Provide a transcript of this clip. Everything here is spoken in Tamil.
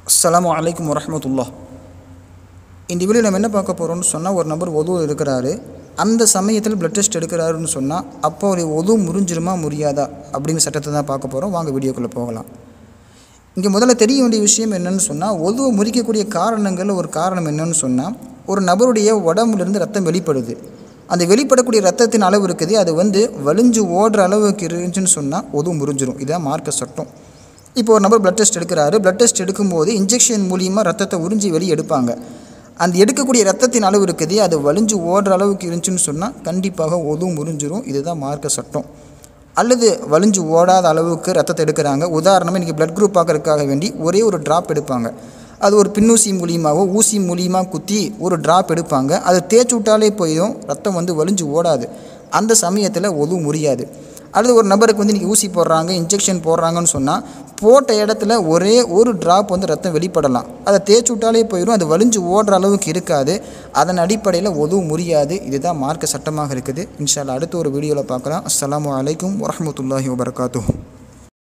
அஸ்ஸலாமு அலைக்கும் வரஹ்மத்துல்லா இந்த வீடியோ நம்ம என்ன பார்க்க போகிறோம்னு சொன்னால் ஒரு நபர் ஒது இருக்கிறாரு அந்த சமயத்தில் பிளட் டெஸ்ட் எடுக்கிறாருன்னு சொன்னால் அப்போ ஒரு ஒது முறிஞ்சிருமா முடியாதா அப்படிங்கிற சட்டத்தை தான் பார்க்க போகிறோம் வாங்க வீடியோக்குள்ளே போகலாம் இங்கே முதல்ல தெரிய வேண்டிய விஷயம் என்னன்னு சொன்னால் ஒதுவை முறிக்கக்கூடிய காரணங்களில் ஒரு காரணம் என்னன்னு சொன்னால் ஒரு நபருடைய உடம்புலேருந்து ரத்தம் வெளிப்படுது அந்த வெளிப்படக்கூடிய ரத்தத்தின் அளவு இருக்குது அது வந்து வலிஞ்சு ஓடுற அளவுக்கு இருந்துச்சுன்னு சொன்னால் ஒது முறிஞ்சிரும் இதுதான் மார்க்க சட்டம் இப்போ ஒரு நபர் பிளட் டெஸ்ட் எடுக்கிறாரு பிளட் டெஸ்ட் எடுக்கும்போது இன்ஜெக்ஷன் மூலியமாக ரத்தத்தை உறிஞ்சி வெளியே எடுப்பாங்க அந்த எடுக்கக்கூடிய ரத்தத்தின் அளவு இருக்குது அது வலிஞ்சு ஓடுற அளவுக்கு இருந்துச்சுன்னு சொன்னால் கண்டிப்பாக ஒது முறிஞ்சிரும் இதுதான் மார்க்க சட்டம் அல்லது வலிஞ்சு ஓடாத அளவுக்கு ரத்தத்தை எடுக்கிறாங்க உதாரணமாக இன்றைக்கி பிளட் குரூப் பார்க்கறதுக்காக வேண்டி ஒரே ஒரு ட்ராப் எடுப்பாங்க அது ஒரு பின்னூசி மூலியமாகவோ ஊசி மூலியமாக குத்தி ஒரு ட்ராப் எடுப்பாங்க அதை தேய்ச்சி விட்டாலே போயிடும் ரத்தம் வந்து வலிஞ்சு ஓடாது அந்த சமயத்தில் ஒது முறியாது அல்லது ஒரு நபருக்கு வந்து இன்றைக்கி ஊசி போடுறாங்க இன்ஜெக்ஷன் போடுறாங்கன்னு சொன்னால் போட்ட இடத்துல ஒரே ஒரு ட்ராப் வந்து ரத்தம் வெளிப்படலாம் அதை தேய்ச்சி விட்டாலே போயிடும் அது வலிஞ்சு ஓடுற அளவுக்கு இருக்காது அதன் அடிப்படையில் ஒது முறியாது இதுதான் மார்க்க சட்டமாக இருக்குது இன்ஷால்லா அடுத்த ஒரு வீடியோவில் பார்க்கலாம் அஸ்ஸலாமு அலைக்கும் வரஹ்மத்துல்லாஹி வபரகாத்துஹு